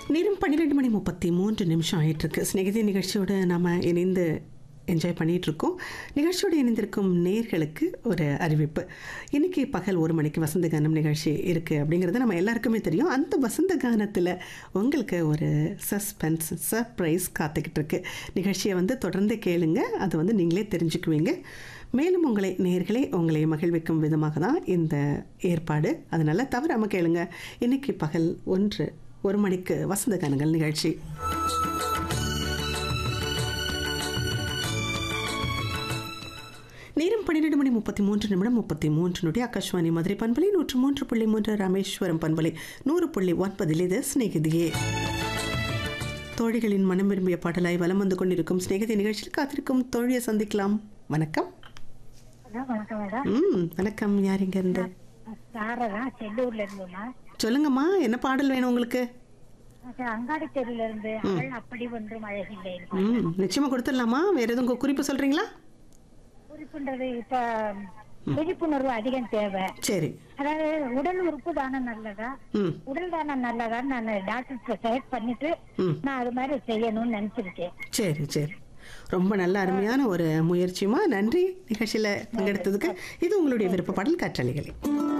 நேரம் பன்னிரெண்டு மணி முப்பத்தி மூன்று நிமிஷம் ஆயிட்டிருக்கு ஸ்நேகிதி நிகழ்ச்சியோடு நாம் இணைந்து என்ஜாய் பண்ணிகிட்ருக்கோம் நிகழ்ச்சியோடு இணைந்திருக்கும் நேர்களுக்கு ஒரு அறிவிப்பு இன்றைக்கி பகல் ஒரு மணிக்கு வசந்த கானம் நிகழ்ச்சி இருக்குது அப்படிங்கிறது நம்ம எல்லாருக்குமே தெரியும் அந்த வசந்த கானத்தில் உங்களுக்கு ஒரு சஸ்பென்ஸ் சர்ப்ரைஸ் காத்துக்கிட்டு இருக்கு நிகழ்ச்சியை வந்து தொடர்ந்து கேளுங்க அது வந்து நீங்களே தெரிஞ்சுக்குவீங்க மேலும் உங்களை நேர்களே உங்களை மகிழ்விக்கும் விதமாக தான் இந்த ஏற்பாடு அதனால் தவறாமல் கேளுங்க இன்னைக்கு பகல் ஒன்று ஒரு மணிக்கு வசந்த கானங்கள் நிகழ்ச்சி நேரம் பன்னிரெண்டு மணி முப்பத்தி மூன்று நிமிடம் முப்பத்தி மூன்று நொடி ஆகாஷ்வாணி மதுரை பண்பலை நூற்று மூன்று புள்ளி மூன்று ராமேஸ்வரம் பண்பலை நூறு புள்ளி ஒன்பதில் இது சிநேகிதியே தோழிகளின் மனம் விரும்பிய பாடலாய் வலம் வந்து கொண்டிருக்கும் சிநேகிதி நிகழ்ச்சியில் காத்திருக்கும் தோழியை சந்திக்கலாம் வணக்கம் ஹலோ வணக்கம் மேடம் ம் வணக்கம் யார் இங்க இருந்து சாரதா செல்லூர்ல இருந்துமா சொல்லுங்கம்மா என்ன பாடல் வேணும் உங்களுக்கு அங்காடி தெருல இருந்து அவள் அப்படி ஒன்றும் அழகில்லை ம் நிச்சயமா கொடுத்துடலாமா வேற எதுவும் கு- குறிப்பு சொல்றீங்களா குறிப்புன்றது இப்ப விழிப்புணர்வு அதிகம் தேவை சரி அதாவது உடல் உறுப்பு தானே நல்லதா ம் உடல் தானே நல்லதான்னு நான் டாக்டர் செலக்ட் பண்ணிட்டு ம் நான் அது மாதிரி செய்யணும்னு நினைச்சிருக்கேன் சரி சரி ரொம்ப நல்ல அருமையான ஒரு முயற்சியுமா நன்றி நிகழ்ச்சியில் பங்கெடுத்ததுக்கு இது உங்களுடைய விருப்ப பாடல் கற்றளிகளே